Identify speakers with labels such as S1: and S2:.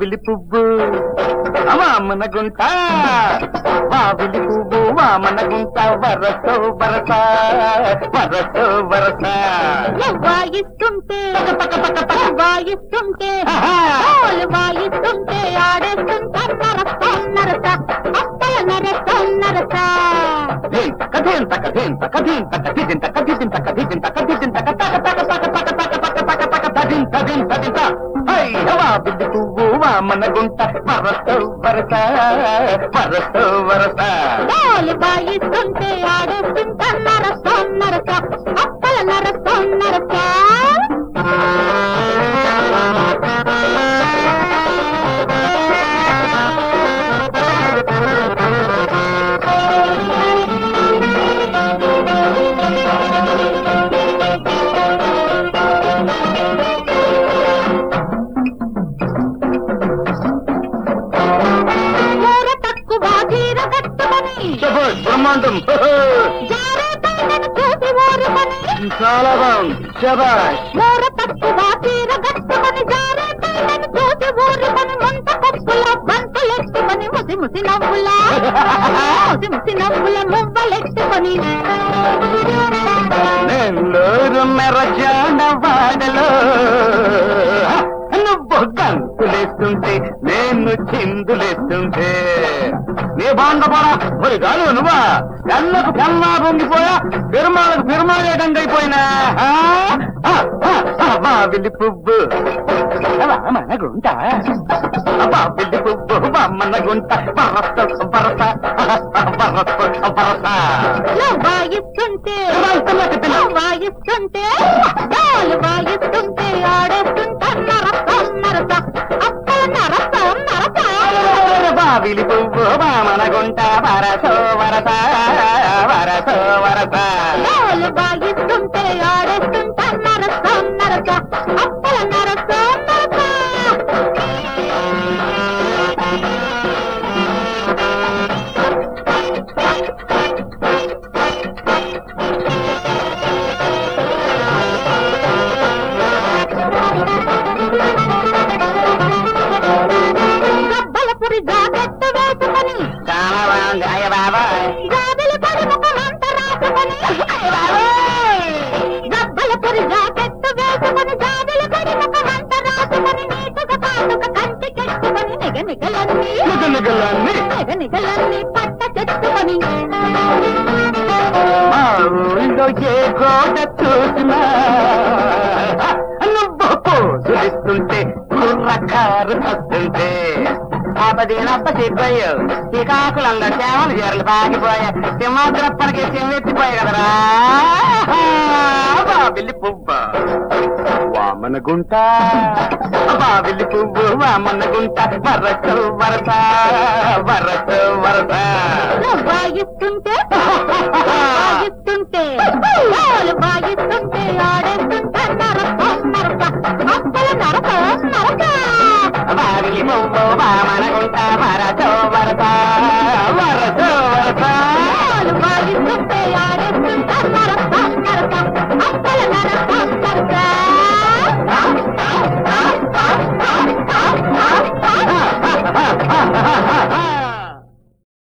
S1: వావిలి పువ్వు వామన గుంట వావిలి పువ్వు వామన గుంట వరసో వరస వరసో వరస
S2: వాయిస్తుంటే వాయిస్తుంటే
S1: ఆహా.
S2: డోలు వాయిస్తుంటే ఆడేస్తుంటా నరస నరస అప్పల నరస నరస
S1: ధింత కధింత కధింత కధింత కధింత కధింత కధింత కధింత కటక టక టక టక టక టక టక తదింత దింత దింత హై వావిలి పువ్వు వామన గుంట వరసో వరస వరసో వరస
S2: డోలు వాయిస్తుంటే ఆడేస్తుంటా నరస నరస అప్పల నరస నరస కూర తక్కువ చీర కట్టుకొని
S1: శభాష్ బ్రహ్మాండం
S2: జారే పైనను చూసి ఊరుకొని
S1: చాలా బాగుంది శభాష్
S2: మూర తక్కువ చీర కట్టుకొని జారే పైనను చూసి ఊరుకొని ముంత పప్పుల బంతులెత్తుకొని ముసి ముసి నవ్వుల ముసి ముసి నవ్వుల మువ్వలెత్తుకొని
S1: నెల్లూరు మెరజాన వాడలో నువ్వు గంతులేస్తుంటే నేను చిందులేస్తుంటే నీ బాండపడా మరి కాదు నువ్వా కళ్ళకు కల్లా పొంగిపోయా పెరుమాళ్ళకు పెరుమాళేటండి అయిపోయినా బావిలి పువ్వు మన గుంట బావిలి పువ్వు మన గుంట బరస బరస బరస బరస
S2: నువ్వు వాయిస్తుంటే నువ్వు వాయిస్తుంటే డోలు వాయిస్తుంటే ఆడేస్తుంటా నరసం నరస అప్పల నరసం నరస
S1: బావిలి పువ్వు వామన గుంట వరసో వరస వరసో వరస
S2: డోలు వాయిస్తుంటే ఆడేస్తుంటా నరస నరస అప్పల నరస నరస గబ్బలపురి జాకెట్టు వేసుకొని
S1: చాలా బాగుంది అయ్య బాబాయ్
S2: జాబిలి పడి ముఖమంత రాసుకొని గబ్బలపురి జాకెట్టు వేసుకొని జాబిలి పడి ముఖమంత రాసుకొని నీటుగా పాటుక కంటి కెట్టుకొని నిగ నిగలన్నీ
S1: నిగనిగలన్నీ
S2: నిగ నిగలన్నీ పట్ట చెట్టుకొని
S1: మా ఊళ్ళో ఏ గోడ చూసినా నువ్వు పోజులిస్తుంటే కుర్రకారు వస్తుంటే ఆపదీనప్ప చెప్పావు ఈ కాకులంగా చేమలు చీరలు పాకిపోయా సింహాద్రప్పనికి సింహెత్తిపోయా కదరా బాబిల్లి పువ్వ వామన గుంట బాబిల్లి పువ్వు వామన గుంట వరస వరస వరస వరస
S2: నువ్వు వాయిస్తుంటే వాయిస్తుంటే డోలు వాయిస్తుంటే ఆడేస్తుంటే నరసం నరస అప్పల నరసం నరస
S1: వారిలి పువ్వు వామన గుంట వరస వరస వరస